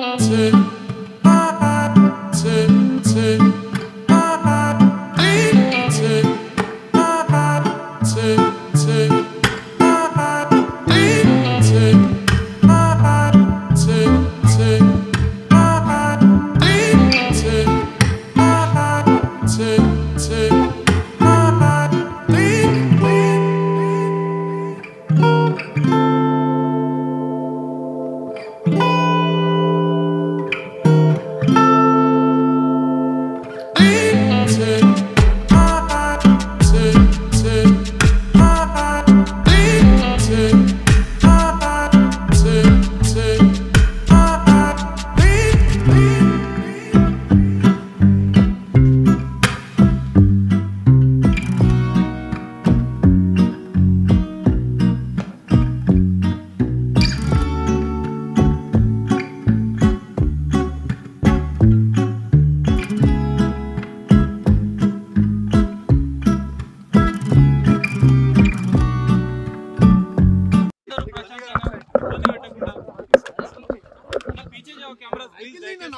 అందరూ ప్రశాంతంగా ఇబ్బంది పెట్టకుండా అలా పీछे जाओ कैमरा प्लीज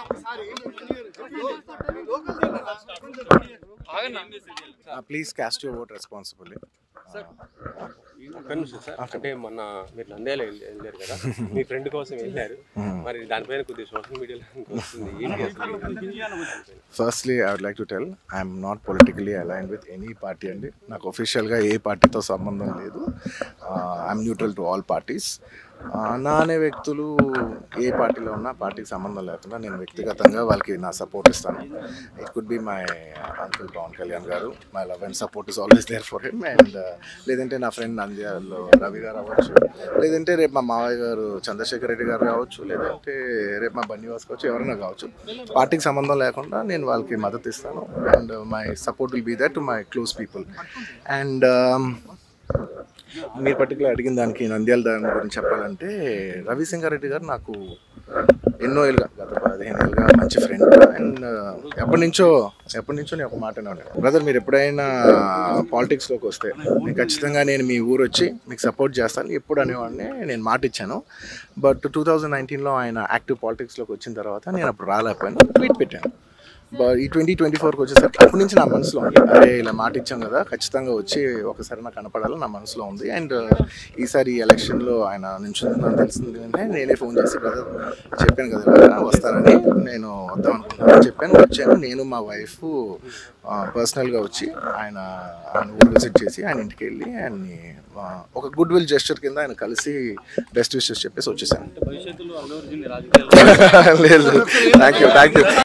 ఆగన్నా please cast your vote responsibly ఒక్క నిమిషం సార్ అంటే మొన్న మీరు నంద్యాల వెళ్ళి- వెళ్ళారు కదా మీ ఫ్రెండ్ కోసం వెళ్ళారు మరి దానిపైన కొద్దిగా సోషల్ మీడియాలో వస్తుంది ఏంటి అసలు firstly I would like to tell I'm not politically align with any party అండి నాకు ఒఫిషియల్గా ఏ పార్టీతో సంబంధం లేదు I'm neutral to all parties నా అనే వ్యక్తులు ఏ పార్టీలో ఉన్నా పార్టీకి సంబంధం లేకుండా నేను వ్యక్తిగతంగా వాళ్ళకి నా సపోర్ట్ ఇస్తాను it could be my uncle Pavan Kalyan garu my love and support is always there for him and లేదంటే నా ఫ్రెండ్ నంద్యాలలో రవి గారు అవ్వచ్చు లేదంటే రేపు మా మావయ్య గారు చంద్రశేఖర్ రెడ్డి గారు కావచ్చు లేదంటే రేపు మా బన్నివాస్ కావచ్చు ఎవరైనా కావచ్చు పార్టీకి సంబంధం లేకుండా నేను వాళ్ళకి మద్దతు ఇస్తాను and my support will be that to my close people and మీరు పర్టికులర్ అడిగిన దానికి నంద్యాల దాని గురించి చెప్పాలంటే రవిశంకర్ గారు నాకు ఎన్నో ఏళ్ళుగా గత పదిహేను ఏళ్ళుగా మంచి ఫ్రెండ్ అండ్ ఎప్పటి నుంచో ఎప్పటి నుంచో నేను ఒక మాట ఉన్నాను బ్రదర్ మీరు ఎప్పుడైనా పాలిటిక్స్లోకి వస్తే నేను ఖచ్చితంగా నేను మీ ఊరు వచ్చి మీకు సపోర్ట్ చేస్తాను ఎప్పుడు అనేవాడిని నేను మాట ఇచ్చాను బట్ టూ థౌజండ్ నైన్టీన్లో ఆయన యాక్టివ్ పాలిటిక్స్లోకి వచ్చిన తర్వాత నేను అప్పుడు రాలేకపోయాను ట్వీట్ పెట్టాను బట్ ఈ ట్వంటీ ట్వంటీ ఫోర్కి వచ్చేసరికి అప్పటి నుంచి నా మనసులో ఉంది అరే ఇలా మాట ఇచ్చాం కదా ఖచ్చితంగా వచ్చి ఒకసారి నాకు కనపడాలని నా మనసులో ఉంది అండ్ ఈసారి ఈ ఎలక్షన్లో ఆయన నుంచుందని తెలిసింది అంటే నేనే ఫోన్ చేసి బ్రదర్ చెప్పాను కదా ఇలాగా వస్తానని నేను వద్దాం అనుకుంటున్నాను చెప్పాను వచ్చాను నేను మా వైఫ్ పర్సనల్గా వచ్చి ఆయన ఆయన ఊరు విజిట్ చేసి ఆయన ఇంటికి వెళ్ళి ఆయన్ని ఆ, ఒక గుడ్ విల్ జెస్చర్ కింద ఆయన కలిసి బెస్ట్ విషెస్ చెప్పేసి వచ్చేసాను భవిష్యత్తులో అల్లు అర్జున్ రాజకీయాలు లేదు థ్యాంక్ యూ థ్యాంక్ యూ